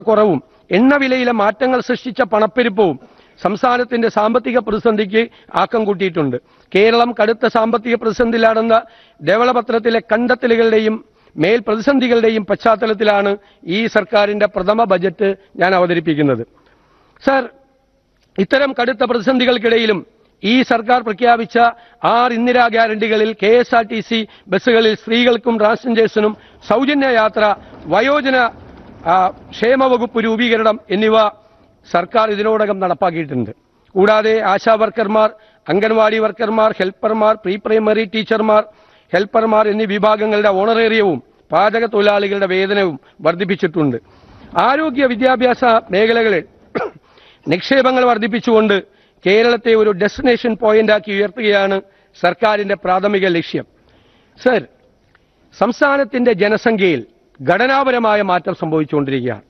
കുറവും എണ്ണവിലയിലെ മാറ്റങ്ങൾ സൃഷ്ടിച്ച പണപ്പെരുപ്പവും സംസ്ഥാനത്തിന്റെ സാമ്പത്തിക പ്രതിസന്ധിക്ക് ആക്കം കൂട്ടിയിട്ടുണ്ട് കേരളം കടുത്ത സാമ്പത്തിക പ്രതിസന്ധിയിലാണെന്ന ധവളപത്രത്തിലെ കണ്ടെത്തലുകളുടെയും മേൽ പ്രതിസന്ധികളുടെയും പശ്ചാത്തലത്തിലാണ് ഈ സർക്കാരിന്റെ പ്രഥമ ബജറ്റ് ഞാൻ അവതരിപ്പിക്കുന്നത് സർ ഇത്തരം കടുത്ത പ്രതിസന്ധികൾക്കിടയിലും ഈ സർക്കാർ പ്രഖ്യാപിച്ച ആറ് ഇന്ദിരാ ഗ്യാരണ്ടികളിൽ K S R T C ബസ്സുകളിൽ സ്ത്രീകൾക്കും ട്രാൻസ്ജെൻഡേഴ്സിനും സൗജന്യ യാത്ര വയോജന ആ, ക്ഷേമ വകുപ്പ് രൂപീകരണം എന്നിവ സർക്കാർ ഇതിനോടകം നടപ്പാക്കിയിട്ടുണ്ട് കൂടാതെ ആശാ വർക്കർമാർ അംഗൻവാടി വർക്കർമാർ ഹെൽപ്പർമാർ പ്രീ പ്രൈമറി ടീച്ചർമാർ ഹെൽപ്പർമാർ എന്നീ വിഭാഗങ്ങളുടെ ഓണറേറിയവും പാചക തൊഴിലാളികളുടെ വേതനവും വർദ്ധിപ്പിച്ചിട്ടുണ്ട് ആരോഗ്യ വിദ്യാഭ്യാസ മേഖലകളിൽ നിക്ഷേപങ്ങൾ വർദ്ധിപ്പിച്ചുകൊണ്ട് കേരളത്തെ ഒരു ഡെസ്റ്റിനേഷൻ പോയിന്റാക്കി ഉയർത്തുകയാണ് സർക്കാരിന്റെ പ്രാഥമിക ലക്ഷ്യം സർ സംസ്ഥാനത്തിന്റെ ജനസംഖ്യയിൽ ഘടനാപരമായ മാറ്റം സംഭവിച്ചുകൊണ്ടിരിക്കുകയാണ്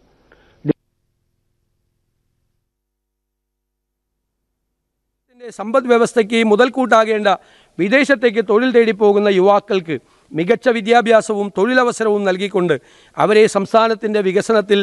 ത്തിന്റെ സമ്പദ് വ്യവസ്ഥയ്ക്ക് മുതൽക്കൂട്ടാകേണ്ട വിദേശത്തേക്ക് തൊഴിൽ തേടി പോകുന്ന യുവാക്കൾക്ക് മികച്ച വിദ്യാഭ്യാസവും തൊഴിലവസരവും നൽകിക്കൊണ്ട് അവരെ സംസ്ഥാനത്തിന്റെ വികസനത്തിൽ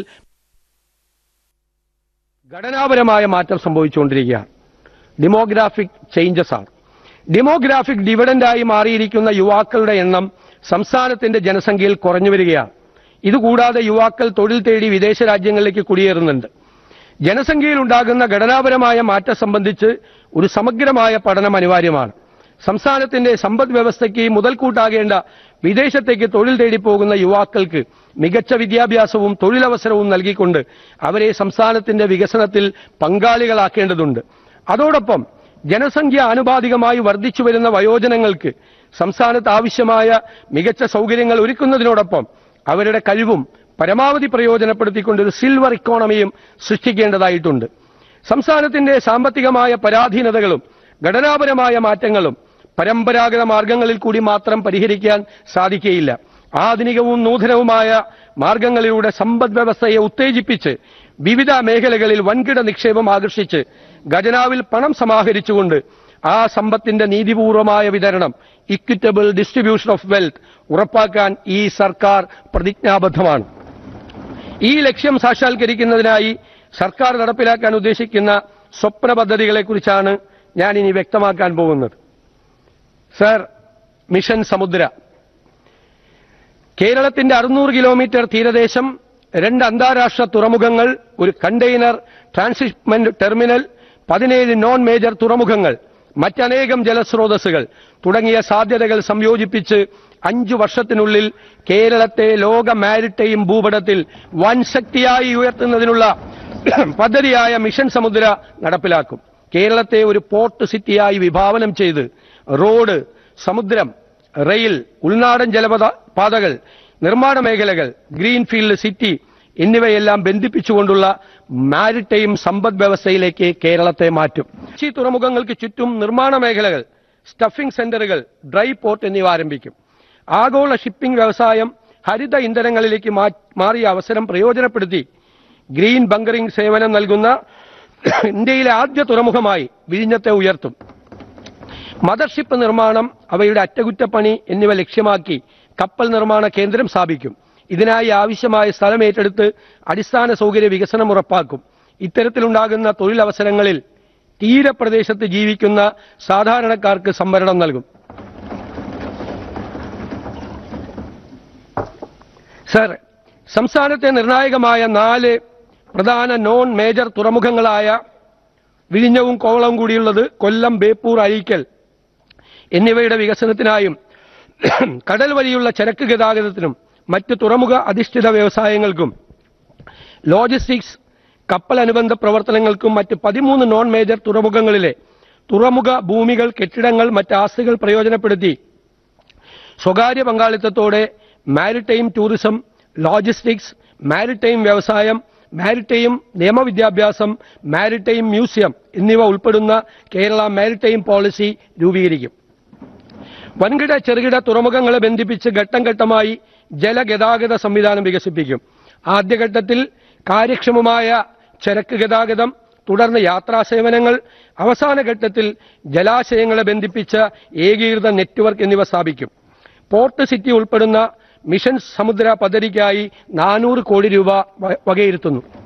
ഘടനാപരമായ മാറ്റം സംഭവിച്ചുകൊണ്ടിരിക്കുകയാണ് ഡെമോഗ്രാഫിക് ചേഞ്ചസ് ആണ് ഡെമോഗ്രാഫിക് ഡിവിഡൻഡായി മാറിയിരിക്കുന്ന യുവാക്കളുടെ എണ്ണം സംസ്ഥാനത്തിന്റെ ജനസംഖ്യയിൽ കുറഞ്ഞു വരികയാണ് ഇതുകൂടാതെ യുവാക്കൾ തൊഴിൽ തേടി വിദേശ രാജ്യങ്ങളിലേക്ക് കുടിയേറുന്നുണ്ട് ജനസംഖ്യയിൽ ഉണ്ടാകുന്ന ഘടനാപരമായ മാറ്റം സംബന്ധിച്ച് ഒരു സമഗ്രമായ പഠനം അനിവാര്യമാണ് സംസ്ഥാനത്തിന്റെ സമ്പദ് വ്യവസ്ഥയ്ക്ക് മുതൽക്കൂട്ടാകേണ്ട വിദേശത്തേക്ക് തൊഴിൽ തേടി പോകുന്ന യുവാക്കൾക്ക് മികച്ച വിദ്യാഭ്യാസവും തൊഴിലവസരവും നൽകിക്കൊണ്ട് അവരെ സംസ്ഥാനത്തിന്റെ വികസനത്തിൽ പങ്കാളികളാക്കേണ്ടതുണ്ട് അതോടൊപ്പം ജനസംഖ്യ ആനുപാതികമായി വർദ്ധിച്ചു വരുന്ന വയോജനങ്ങൾക്ക് സംസ്ഥാനത്ത് ആവശ്യമായ മികച്ച സൗകര്യങ്ങൾ ഒരുക്കുന്നതിനോടൊപ്പം അവരുടെ കഴിവും പരമാവധി പ്രയോജനപ്പെടുത്തിക്കൊണ്ട് ഒരു സിൽവർ ഇക്കോണമിയും സൃഷ്ടിക്കേണ്ടതായിട്ടുണ്ട് സംസ്ഥാനത്തിന്റെ സാമ്പത്തികമായ പരാധീനതകളും ഘടനാപരമായ മാറ്റങ്ങളും പരമ്പരാഗത മാർഗങ്ങളിൽ കൂടി മാത്രം പരിഹരിക്കാൻ സാധിക്കുകയില്ല ആധുനികവും നൂതനവുമായ മാർഗങ്ങളിലൂടെ സമ്പദ് വ്യവസ്ഥയെ ഉത്തേജിപ്പിച്ച് വിവിധ മേഖലകളിൽ വൻകിട നിക്ഷേപം ആകർഷിച്ച് ഖജനാവിൽ പണം സമാഹരിച്ചുകൊണ്ട് ആ സമ്പത്തിന്റെ നീതിപൂർവമായ വിതരണം ഇക്വിറ്റബിൾ ഡിസ്ട്രിബ്യൂഷൻ ഓഫ് വെൽത്ത് ഉറപ്പാക്കാൻ ഈ സർക്കാർ പ്രതിജ്ഞാബദ്ധമാണ് ഈ ലക്ഷ്യം സാക്ഷാത്കരിക്കുന്നതിനായി സർക്കാർ നടപ്പിലാക്കാൻ ഉദ്ദേശിക്കുന്ന സ്വപ്ന പദ്ധതികളെക്കുറിച്ചാണ് ഞാൻ ഇനി വ്യക്തമാക്കാൻ പോകുന്നത് സർ മിഷൻ സമുദ്ര കേരളത്തിന്റെ അറുന്നൂറ് കിലോമീറ്റർ തീരദേശം രണ്ട് അന്താരാഷ്ട്ര തുറമുഖങ്ങൾ ഒരു കണ്ടെയ്നർ ട്രാൻസിറ്റ്മെന്റ് ടെർമിനൽ പതിനേഴ് നോൺ മേജർ തുറമുഖങ്ങൾ മറ്റനേകം ജലസ്രോതസ്സുകൾ തുടങ്ങിയ സാധ്യതകൾ സംയോജിപ്പിച്ച് അഞ്ചു വർഷത്തിനുള്ളിൽ കേരളത്തെ ലോക മാരിടൈം ഭൂപടത്തിൽ വൻ ശക്തിയായി ഉയർത്തുന്നതിനുള്ള പദ്ധതിയായ മിഷൻ സമുദ്ര നടപ്പിലാക്കും കേരളത്തെ ഒരു പോർട്ട് സിറ്റിയായി വിഭാവനം ചെയ്ത് റോഡ് സമുദ്രം റെയിൽ ഉൾനാടൻ ജലപഥ പാതകൾ നിർമ്മാണ മേഖലകൾ ഗ്രീൻഫീൽഡ് സിറ്റി എന്നിവയെല്ലാം ബന്ധിപ്പിച്ചുകൊണ്ടുള്ള മാരിടൈം സമ്പദ് വ്യവസ്ഥയിലേക്ക് കേരളത്തെ മാറ്റും കൊച്ചി തുറമുഖങ്ങൾക്ക് ചുറ്റും നിർമ്മാണ മേഖലകൾ സ്റ്റഫിംഗ് സെന്ററുകൾ ഡ്രൈ പോർട്ട് എന്നിവ ആരംഭിക്കും ആഗോള ഷിപ്പിംഗ് വ്യവസായം ഹരിത ഇന്ധനങ്ങളിലേക്ക് മാ- മാറിയ അവസരം പ്രയോജനപ്പെടുത്തി ഗ്രീൻ ബങ്കറിംഗ് സേവനം നൽകുന്ന ഇന്ത്യയിലെ ആദ്യ തുറമുഖമായി വിഴിഞ്ഞത്തെ ഉയർത്തും മദർഷിപ്പ് നിർമ്മാണം അവയുടെ അറ്റകുറ്റപ്പണി എന്നിവ ലക്ഷ്യമാക്കി കപ്പൽ നിർമ്മാണ കേന്ദ്രം സ്ഥാപിക്കും ഇതിനായി ആവശ്യമായ സ്ഥലം ഏറ്റെടുത്ത് അടിസ്ഥാന സൗകര്യ വികസനം ഉറപ്പാക്കും ഇത്തരത്തിലുണ്ടാകുന്ന തൊഴിലവസരങ്ങളിൽ തീരപ്രദേശത്ത് ജീവിക്കുന്ന സാധാരണക്കാർക്ക് സംവരണം നൽകും സർ സംസ്ഥാനത്തെ നിർണായകമായ നാല് പ്രധാന നോൺ മേജർ തുറമുഖങ്ങളായ വിഴിഞ്ഞവും കോവളവും കൂടിയുള്ളത് കൊല്ലം ബേപ്പൂർ അഴീക്കൽ എന്നിവയുടെ വികസനത്തിനായും കടൽ വഴിയുള്ള ചരക്ക് ഗതാഗതത്തിനും മറ്റ് തുറമുഖ അധിഷ്ഠിത വ്യവസായങ്ങൾക്കും ലോജിസ്റ്റിക്സ് കപ്പൽ അനുബന്ധ പ്രവർത്തനങ്ങൾക്കും മറ്റ് പതിമൂന്ന് നോൺ മേജർ തുറമുഖങ്ങളിലെ തുറമുഖ ഭൂമികൾ കെട്ടിടങ്ങൾ മറ്റ് ആസ്തികൾ പ്രയോജനപ്പെടുത്തി സ്വകാര്യ പങ്കാളിത്തത്തോടെ മാരിടൈം ടൂറിസം ലോജിസ്റ്റിക്സ് മാരിടൈം വ്യവസായം മാരിടൈം നിയമവിദ്യാഭ്യാസം മാരിടൈം മ്യൂസിയം എന്നിവ ഉൾപ്പെടുന്ന കേരള മാരിടൈം പോളിസി രൂപീകരിക്കും വൻകിട ചെറുകിട തുറമുഖങ്ങളെ ബന്ധിപ്പിച്ച് ഘട്ടം ഘട്ടമായി ജലഗതാഗത സംവിധാനം വികസിപ്പിക്കും ആദ്യഘട്ടത്തിൽ കാര്യക്ഷമമായ ചരക്ക് ഗതാഗതം തുടർന്ന് യാത്രാ സേവനങ്ങൾ അവസാന ഘട്ടത്തിൽ ജലാശയങ്ങളെ ബന്ധിപ്പിച്ച ഏകീകൃത നെറ്റ്വർക്ക് എന്നിവ സ്ഥാപിക്കും പോർട്ട് സിറ്റി ഉൾപ്പെടുന്ന മിഷൻ സമുദ്ര പദ്ധതിക്കായി നാനൂറ് കോടി രൂപ വ- വകയിരുത്തുന്നു